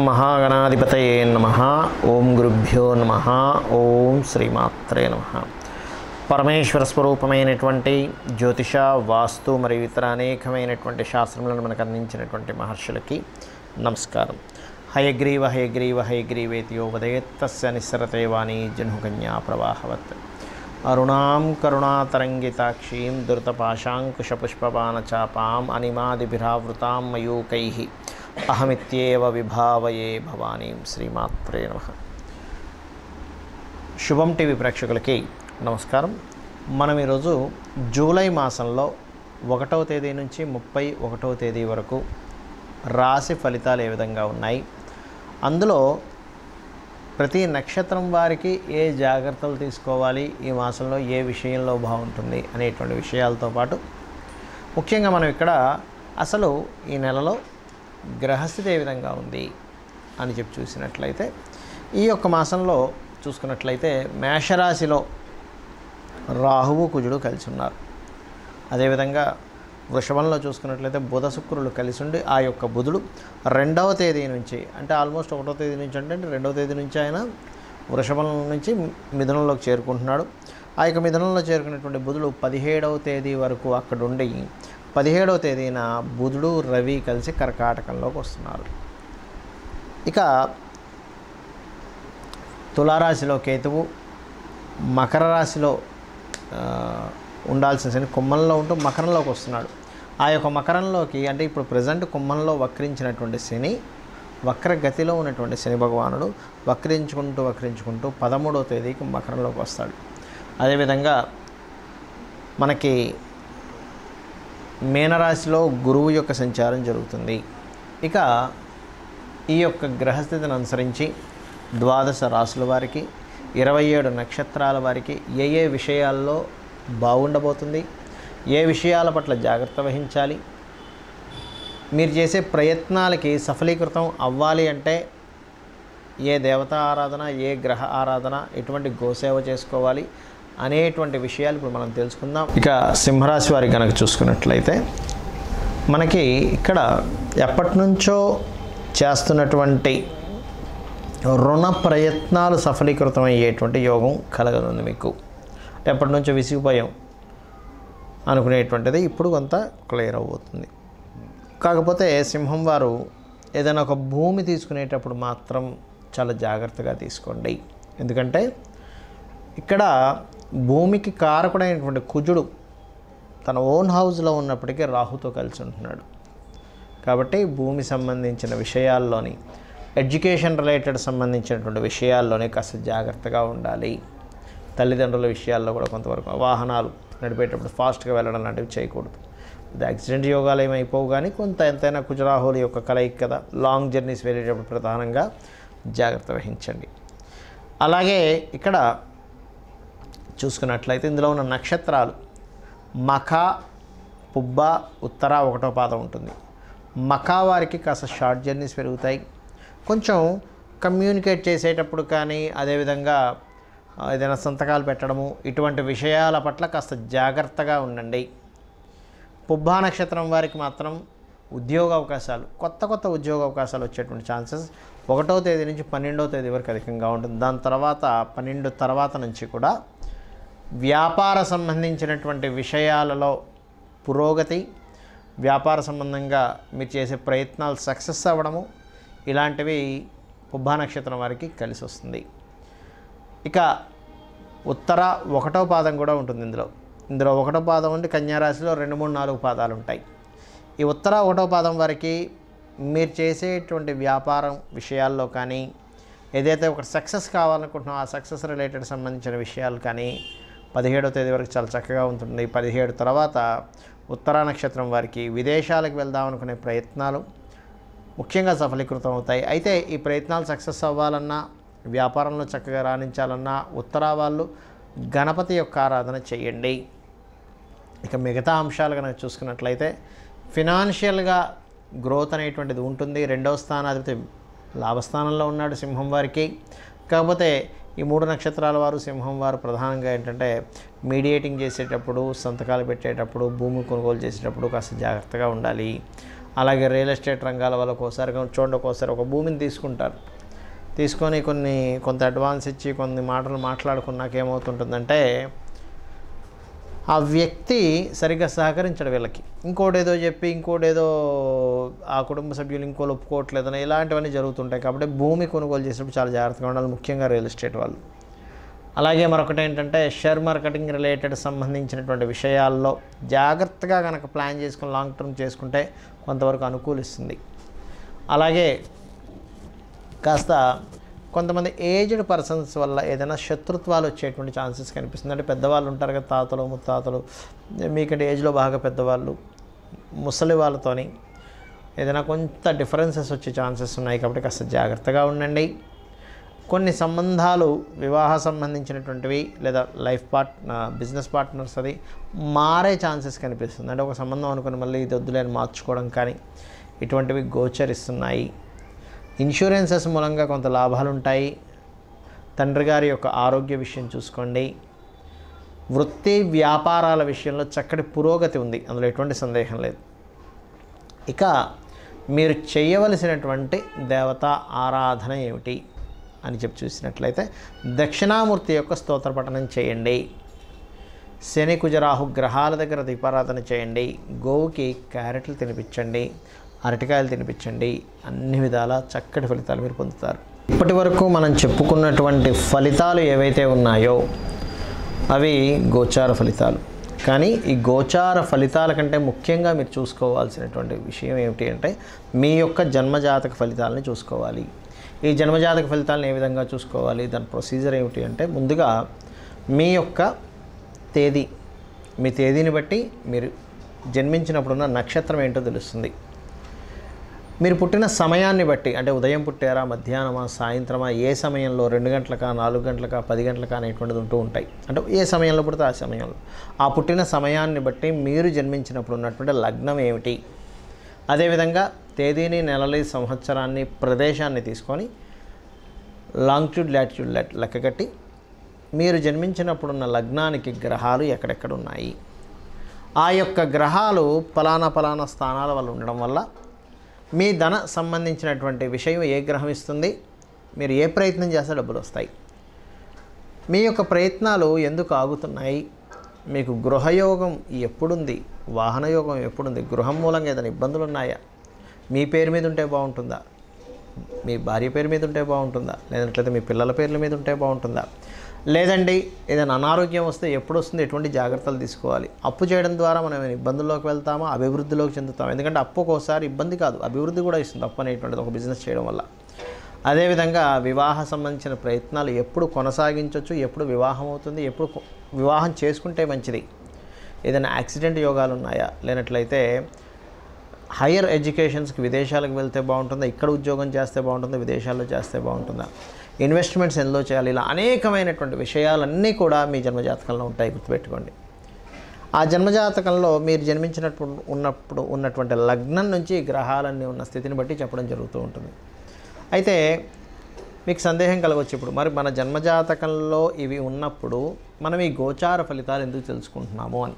మహాగణాధిపతయే నమ ఓం గురుభ్యో నమ ఓం శ్రీమాత్రే నమ పరమేశ్వర స్వరూపమైనటువంటి జ్యోతిష వాస్తు మరియు ఇతర అనేకమైనటువంటి శాస్త్రములను మనకు అందించినటువంటి మహర్షులకి నమస్కారం హయగ్రీవ హయగ్రీవ హయగ్రీవేతియో ఉదయత్తస్య నిస్సరతే వాణి జహ్నుకన్యా ప్రవాహవత్ అరుణాం కరుణాతరంగితాక్షీం ధృతపాశాంకుశపుష్పబాణచాపాం అనిమాదిభిరావృతాం మయూకై అహమిత్యేవ విభావయే భవానీం శ్రీమాత్రే నమ శుభం టీవీ ప్రేక్షకులకి నమస్కారం మనం ఈరోజు జూలై మాసంలో ఒకటవ తేదీ నుంచి ముప్పై ఒకటవ తేదీ వరకు రాశి ఫలితాలు ఏ విధంగా ఉన్నాయి అందులో ప్రతి నక్షత్రం వారికి ఏ జాగ్రత్తలు తీసుకోవాలి ఈ మాసంలో ఏ విషయంలో బాగుంటుంది అనేటువంటి విషయాలతో పాటు ముఖ్యంగా మనం ఇక్కడ అసలు ఈ నెలలో గ్రహస్థితి ఏ విధంగా ఉంది అని చెప్పి చూసినట్లయితే ఈ యొక్క మాసంలో చూసుకున్నట్లయితే మేషరాశిలో రాహువు కుజుడు కలిసి ఉన్నారు అదేవిధంగా వృషభంలో చూసుకున్నట్లయితే బుధ శుక్రులు కలిసి ఉండి ఆ యొక్క బుధుడు రెండవ తేదీ నుంచి అంటే ఆల్మోస్ట్ ఒకటో తేదీ నుంచి అంటే రెండవ తేదీ నుంచి ఆయన వృషభం నుంచి మిథునంలోకి చేరుకుంటున్నాడు ఆ యొక్క మిథునంలో చేరుకున్నటువంటి బుధుడు పదిహేడవ తేదీ వరకు అక్కడ ఉండి పదిహేడవ తేదీన బుధుడు రవి కలిసి కర్కాటకంలోకి వస్తున్నారు ఇక తులారాశిలో కేతువు మకర రాశిలో ఆ, ఉండాల్సిన శని కుంభంలో ఉంటూ మకరంలోకి వస్తున్నాడు ఆ యొక్క మకరంలోకి అంటే ఇప్పుడు ప్రజెంట్ కుంభంలో వక్రించినటువంటి శని వక్రగతిలో ఉన్నటువంటి శని భగవానుడు వక్రించుకుంటూ వక్రించుకుంటూ పదమూడవ తేదీకి మకరంలోకి వస్తాడు అదేవిధంగా మనకి మీనరాశిలో గురువు యొక్క సంచారం జరుగుతుంది ఇక ఈ యొక్క గ్రహస్థితిని అనుసరించి ద్వాదశ రాసుల వారికి ఇరవై ఏడు నక్షత్రాల వారికి ఏ ఏ విషయాల్లో బాగుండబోతుంది ఏ విషయాల పట్ల జాగ్రత్త వహించాలి మీరు చేసే ప్రయత్నాలకి సఫలీకృతం అవ్వాలి అంటే ఏ దేవతా ఆరాధన ఏ గ్రహ ఆరాధన ఎటువంటి గోసేవ చేసుకోవాలి అనేటువంటి విషయాలు ఇప్పుడు మనం తెలుసుకుందాం ఇక సింహరాశి వారి కనుక చూసుకున్నట్లయితే మనకి ఇక్కడ ఎప్పటి నుంచో చేస్తున్నటువంటి రుణ ప్రయత్నాలు సఫలీకృతం అయ్యేటువంటి యోగం కలగనుంది మీకు ఎప్పటి నుంచో విసిగిపోయాం అనుకునేటువంటిది ఇప్పుడు కొంత క్లియర్ అవబోతుంది కాకపోతే సింహం వారు ఏదైనా ఒక భూమి తీసుకునేటప్పుడు మాత్రం చాలా జాగ్రత్తగా తీసుకోండి ఎందుకంటే ఇక్కడ భూమికి కారకుడైనటువంటి కుజుడు తన ఓన్ హౌస్లో ఉన్నప్పటికీ రాహుతో కలిసి ఉంటున్నాడు కాబట్టి భూమి సంబంధించిన విషయాల్లోని ఎడ్యుకేషన్ రిలేటెడ్ సంబంధించినటువంటి విషయాల్లోనే కాస్త జాగ్రత్తగా ఉండాలి తల్లిదండ్రుల విషయాల్లో కూడా కొంతవరకు వాహనాలు నడిపేటప్పుడు ఫాస్ట్గా వెళ్ళడం లాంటివి చేయకూడదు ఇది యాక్సిడెంట్ యోగాలు ఏమైపోవు కానీ కొంత ఎంతైనా కుజరాహుల యొక్క కలయిక కదా లాంగ్ జర్నీస్ వెళ్ళేటప్పుడు ప్రధానంగా జాగ్రత్త వహించండి అలాగే ఇక్కడ చూసుకున్నట్లయితే ఇందులో ఉన్న నక్షత్రాలు మఖ పుబ్బ ఉత్తర ఒకటో పాదం ఉంటుంది మఖా వారికి కాస్త షార్ట్ జర్నీస్ పెరుగుతాయి కొంచెం కమ్యూనికేట్ చేసేటప్పుడు కానీ అదేవిధంగా ఆ, ఏదైనా సంతకాలు పెట్టడము ఇటువంటి విషయాల పట్ల కాస్త జాగ్రత్తగా ఉండండి పుబ్బా నక్షత్రం వారికి మాత్రం ఉద్యోగ అవకాశాలు కొత్త కొత్త ఉద్యోగ అవకాశాలు వచ్చేటువంటి ఛాన్సెస్ ఒకటో తేదీ నుంచి పన్నెండవ తేదీ వరకు అధికంగా ఉంటుంది దాని తర్వాత పన్నెండు తర్వాత నుంచి కూడా వ్యాపార సంబంధించినటువంటి విషయాలలో పురోగతి వ్యాపార సంబంధంగా మీరు చేసే ప్రయత్నాలు సక్సెస్ అవ్వడము ఇలాంటివి పుబ్బా నక్షత్రం వారికి కలిసి వస్తుంది ఇక ఉత్తర ఒకటో పాదం కూడా ఉంటుంది ఇందులో ఇందులో ఒకటో పాదం ఉండి కన్యారాశిలో రెండు మూడు నాలుగు పాదాలు ఉంటాయి ఈ ఉత్తర ఒకటో పాదం వారికి మీరు చేసేటువంటి వ్యాపారం విషయాల్లో కానీ ఏదైతే ఒక సక్సెస్ కావాలనుకుంటున్నామో ఆ సక్సెస్ రిలేటెడ్ సంబంధించిన విషయాలు కానీ పదిహేడో తేదీ వరకు చాలా చక్కగా ఉంటుంది పదిహేడు తర్వాత ఉత్తరా నక్షత్రం వారికి విదేశాలకు వెళ్దాం అనుకునే ప్రయత్నాలు ముఖ్యంగా సఫలీకృతం అవుతాయి అయితే ఈ ప్రయత్నాలు సక్సెస్ అవ్వాలన్నా వ్యాపారంలో చక్కగా రాణించాలన్నా ఉత్తరా వాళ్ళు గణపతి యొక్క ఆరాధన చేయండి ఇక మిగతా అంశాలు కనుక చూసుకున్నట్లయితే ఫినాన్షియల్గా గ్రోత్ అనేటువంటిది ఉంటుంది రెండవ స్థానాధిపతి లాభస్థానంలో ఉన్నాడు సింహం వారికి కాకపోతే ఈ మూడు నక్షత్రాల వారు సింహం వారు ప్రధానంగా ఏంటంటే మీడియేటింగ్ చేసేటప్పుడు సంతకాలు పెట్టేటప్పుడు భూమి కొనుగోలు చేసేటప్పుడు కాస్త జాగ్రత్తగా ఉండాలి అలాగే రియల్ ఎస్టేట్ రంగాల వాళ్ళకు ఒకసారి చూడండి ఒక్కోసారి ఒక భూమిని తీసుకుంటారు తీసుకొని కొన్ని కొంత అడ్వాన్స్ ఇచ్చి కొన్ని మాటలు మాట్లాడుకున్నాక ఏమవుతుంటుందంటే ఆ వ్యక్తి సరిగ్గా సహకరించడు వీళ్ళకి ఇంకోటి ఏదో చెప్పి ఇంకోటి ఏదో ఆ కుటుంబ సభ్యులు ఇంకోటి ఒప్పుకోవట్లేదని ఇలాంటివన్నీ జరుగుతుంటాయి కాబట్టి భూమి కొనుగోలు చేసేటప్పుడు చాలా జాగ్రత్తగా ఉండాలి ముఖ్యంగా రియల్ ఎస్టేట్ వాళ్ళు అలాగే మరొకటి ఏంటంటే షేర్ మార్కెటింగ్ రిలేటెడ్ సంబంధించినటువంటి విషయాల్లో జాగ్రత్తగా కనుక ప్లాన్ చేసుకుని లాంగ్ టర్మ్ చేసుకుంటే కొంతవరకు అనుకూలిస్తుంది అలాగే కాస్త కొంతమంది ఏజ్డ్ పర్సన్స్ వల్ల ఏదైనా శత్రుత్వాలు వచ్చేటువంటి ఛాన్సెస్ కనిపిస్తుంది అంటే పెద్దవాళ్ళు ఉంటారు కదా తాతలు ముత్తాతలు మీకంటే ఏజ్లో బాగా పెద్దవాళ్ళు ముసలి వాళ్ళతోని ఏదైనా కొంత డిఫరెన్సెస్ వచ్చే ఛాన్సెస్ ఉన్నాయి కాబట్టి కాస్త జాగ్రత్తగా ఉండండి కొన్ని సంబంధాలు వివాహ సంబంధించినటువంటివి లేదా లైఫ్ పార్ట్ బిజినెస్ పార్ట్నర్స్ అది మారే ఛాన్సెస్ కనిపిస్తుంది అంటే ఒక సంబంధం అనుకుని మళ్ళీ ఇది వద్దులేని మార్చుకోవడం కానీ ఇటువంటివి గోచరిస్తున్నాయి ఇన్సూరెన్సెస్ మూలంగా కొంత లాభాలు ఉంటాయి తండ్రి గారి యొక్క ఆరోగ్య విషయం చూసుకోండి వృత్తి వ్యాపారాల విషయంలో చక్కటి పురోగతి ఉంది అందులో ఎటువంటి సందేహం లేదు ఇక మీరు చేయవలసినటువంటి దేవతా ఆరాధన ఏమిటి అని చెప్పి చూసినట్లయితే దక్షిణామూర్తి యొక్క స్తోత్ర పఠనం చేయండి శని కుజరాహు గ్రహాల దగ్గర దీపారాధన చేయండి గోవుకి క్యారెట్లు తినిపించండి అరటికాయలు తినిపించండి అన్ని విధాల చక్కటి ఫలితాలు మీరు పొందుతారు ఇప్పటి వరకు మనం చెప్పుకున్నటువంటి ఫలితాలు ఏవైతే ఉన్నాయో అవి గోచార ఫలితాలు కానీ ఈ గోచార ఫలితాల కంటే ముఖ్యంగా మీరు చూసుకోవాల్సినటువంటి విషయం ఏమిటి అంటే మీ యొక్క జన్మజాతక ఫలితాలని చూసుకోవాలి ఈ జన్మజాతక ఫలితాలను ఏ విధంగా చూసుకోవాలి దాని ప్రొసీజర్ ఏమిటి అంటే ముందుగా మీ యొక్క తేదీ మీ తేదీని బట్టి మీరు జన్మించినప్పుడున్న నక్షత్రం ఏంటో తెలుస్తుంది మీరు పుట్టిన సమయాన్ని బట్టి అంటే ఉదయం పుట్టారా మధ్యాహ్నమా సాయంత్రమా ఏ సమయంలో రెండు గంటలకా నాలుగు గంటలకా పది గంటలకా అనేటువంటిది ఉంటూ ఉంటాయి అంటే ఏ సమయంలో పుడితే ఆ సమయంలో ఆ పుట్టిన సమయాన్ని బట్టి మీరు జన్మించినప్పుడు ఉన్నటువంటి లగ్నం ఏమిటి అదేవిధంగా తేదీని నెలలి సంవత్సరాన్ని ప్రదేశాన్ని తీసుకొని లాంగ్ట్యూడ్ లాటిట్యూడ్ లెక్క కట్టి మీరు జన్మించినప్పుడున్న లగ్నానికి గ్రహాలు ఎక్కడెక్కడ ఉన్నాయి ఆ యొక్క గ్రహాలు ఫలానా ఫలానా స్థానాల వల్ల ఉండడం వల్ల మీ ధన సంబంధించినటువంటి విషయం ఏ గ్రహం ఇస్తుంది మీరు ఏ ప్రయత్నం చేస్తే డబ్బులు వస్తాయి మీ యొక్క ప్రయత్నాలు ఎందుకు ఆగుతున్నాయి మీకు గృహయోగం ఎప్పుడుంది వాహనయోగం ఎప్పుడుంది గృహం మూలంగా ఏదైనా ఇబ్బందులు ఉన్నాయా మీ పేరు మీద ఉంటే బాగుంటుందా మీ భార్య పేరు మీద ఉంటే బాగుంటుందా లేదంటే మీ పిల్లల పేర్ల మీద ఉంటే బాగుంటుందా లేదండి ఏదైనా అనారోగ్యం వస్తే ఎప్పుడు వస్తుంది ఎటువంటి జాగ్రత్తలు తీసుకోవాలి అప్పు చేయడం ద్వారా మనం ఏమైనా ఇబ్బందుల్లోకి వెళ్తామా అభివృద్ధిలోకి చెందుతాం ఎందుకంటే అప్పు ఒక్కోసారి ఇబ్బంది కాదు అభివృద్ధి కూడా ఇస్తుంది అప్పు అనేటువంటిది ఒక బిజినెస్ చేయడం వల్ల అదేవిధంగా వివాహ సంబంధించిన ప్రయత్నాలు ఎప్పుడు కొనసాగించవచ్చు ఎప్పుడు వివాహం అవుతుంది ఎప్పుడు కొ- వివాహం చేసుకుంటే మంచిది ఏదైనా యాక్సిడెంట్ యోగాలు ఉన్నాయా లేనట్లయితే హయ్యర్ ఎడ్యుకేషన్స్కి విదేశాలకు వెళ్తే బాగుంటుందా ఇక్కడ ఉద్యోగం చేస్తే బాగుంటుందా విదేశాల్లో చేస్తే బాగుంటుందా ఇన్వెస్ట్మెంట్స్ ఎందులో చేయాలి ఇలా అనేకమైనటువంటి విషయాలన్నీ కూడా మీ జన్మజాతకంలో ఉంటాయి గుర్తుపెట్టుకోండి ఆ జన్మజాతకంలో మీరు జన్మించినప్పుడు ఉన్నప్పుడు ఉన్నటువంటి లగ్నం నుంచి ఈ గ్రహాలన్నీ ఉన్న స్థితిని బట్టి చెప్పడం జరుగుతూ ఉంటుంది అయితే మీకు సందేహం కలగవచ్చు ఇప్పుడు మరి మన జన్మజాతకంలో ఇవి ఉన్నప్పుడు మనం ఈ గోచార ఫలితాలు ఎందుకు తెలుసుకుంటున్నాము అని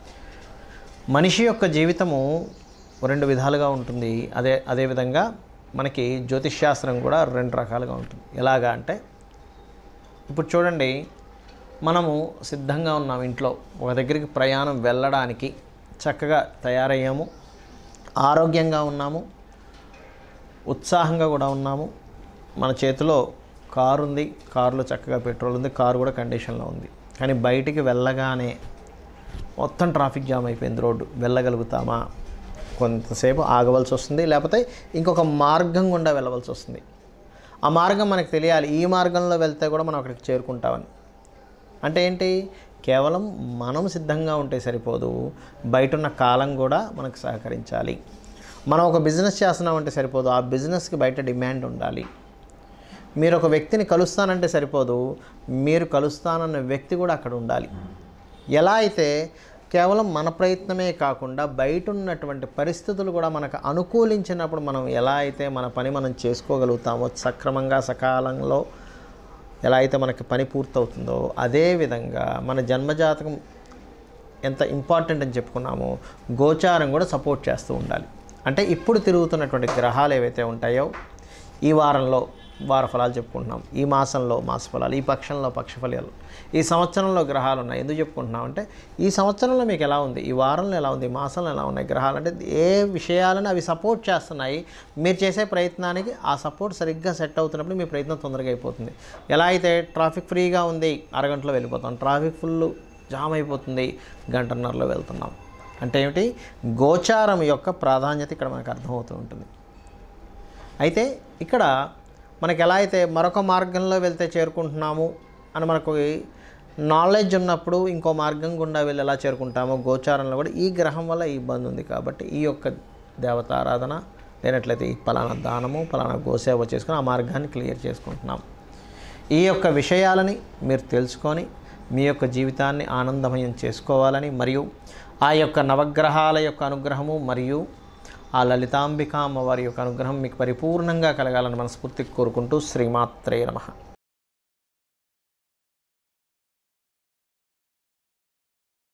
మనిషి యొక్క జీవితము రెండు విధాలుగా ఉంటుంది అదే అదేవిధంగా మనకి జ్యోతిష్శాస్త్రం కూడా రెండు రకాలుగా ఉంటుంది ఎలాగా అంటే ఇప్పుడు చూడండి మనము సిద్ధంగా ఉన్నాం ఇంట్లో ఒక దగ్గరికి ప్రయాణం వెళ్ళడానికి చక్కగా తయారయ్యాము ఆరోగ్యంగా ఉన్నాము ఉత్సాహంగా కూడా ఉన్నాము మన చేతిలో కారు ఉంది కారులో చక్కగా పెట్రోల్ ఉంది కారు కూడా కండిషన్లో ఉంది కానీ బయటికి వెళ్ళగానే మొత్తం ట్రాఫిక్ జామ్ అయిపోయింది రోడ్డు వెళ్ళగలుగుతామా కొంతసేపు ఆగవలసి వస్తుంది లేకపోతే ఇంకొక మార్గం గుండా వెళ్ళవలసి వస్తుంది ఆ మార్గం మనకు తెలియాలి ఈ మార్గంలో వెళ్తే కూడా మనం అక్కడికి చేరుకుంటామని అంటే ఏంటి కేవలం మనం సిద్ధంగా ఉంటే సరిపోదు బయట ఉన్న కాలం కూడా మనకు సహకరించాలి మనం ఒక బిజినెస్ చేస్తున్నామంటే సరిపోదు ఆ బిజినెస్కి బయట డిమాండ్ ఉండాలి మీరు ఒక వ్యక్తిని కలుస్తానంటే సరిపోదు మీరు కలుస్తానన్న వ్యక్తి కూడా అక్కడ ఉండాలి ఎలా అయితే కేవలం మన ప్రయత్నమే కాకుండా బయట ఉన్నటువంటి పరిస్థితులు కూడా మనకు అనుకూలించినప్పుడు మనం ఎలా అయితే మన పని మనం చేసుకోగలుగుతామో సక్రమంగా సకాలంలో ఎలా అయితే మనకి పని పూర్తవుతుందో అదేవిధంగా మన జన్మజాతకం ఎంత ఇంపార్టెంట్ అని చెప్పుకున్నామో గోచారం కూడా సపోర్ట్ చేస్తూ ఉండాలి అంటే ఇప్పుడు తిరుగుతున్నటువంటి గ్రహాలు ఏవైతే ఉంటాయో ఈ వారంలో వార ఫలాలు చెప్పుకుంటున్నాం ఈ మాసంలో మాస ఫలాలు ఈ పక్షంలో పక్ష ఫలాలు ఈ సంవత్సరంలో గ్రహాలు ఉన్నాయి ఎందుకు చెప్పుకుంటున్నాం అంటే ఈ సంవత్సరంలో మీకు ఎలా ఉంది ఈ వారంలో ఎలా ఉంది ఈ మాసంలో ఎలా ఉన్నాయి గ్రహాలు అంటే ఏ విషయాలను అవి సపోర్ట్ చేస్తున్నాయి మీరు చేసే ప్రయత్నానికి ఆ సపోర్ట్ సరిగ్గా సెట్ అవుతున్నప్పుడు మీ ప్రయత్నం తొందరగా అయిపోతుంది ఎలా అయితే ట్రాఫిక్ ఫ్రీగా ఉంది అరగంటలో వెళ్ళిపోతాం ట్రాఫిక్ ఫుల్ జామ్ అయిపోతుంది గంటన్నరలో వెళ్తున్నాం అంటే ఏమిటి గోచారం యొక్క ప్రాధాన్యత ఇక్కడ మనకు అర్థమవుతూ ఉంటుంది అయితే ఇక్కడ మనకి ఎలా అయితే మరొక మార్గంలో వెళ్తే చేరుకుంటున్నాము అని మనకు నాలెడ్జ్ ఉన్నప్పుడు ఇంకో మార్గం గుండా వెళ్ళి ఎలా చేరుకుంటామో గోచారంలో కూడా ఈ గ్రహం వల్ల ఈ ఇబ్బంది ఉంది కాబట్టి ఈ యొక్క దేవతారాధన లేనట్లయితే ఈ పలానా దానము పలానా గోసేవ చేసుకుని ఆ మార్గాన్ని క్లియర్ చేసుకుంటున్నాం ఈ యొక్క విషయాలని మీరు తెలుసుకొని మీ యొక్క జీవితాన్ని ఆనందమయం చేసుకోవాలని మరియు ఆ యొక్క నవగ్రహాల యొక్క అనుగ్రహము మరియు ఆ లలితాంబిక అమ్మవారి యొక్క అనుగ్రహం మీకు పరిపూర్ణంగా కలగాలని మనస్ఫూర్తిగా కోరుకుంటూ శ్రీమాత్రే నమః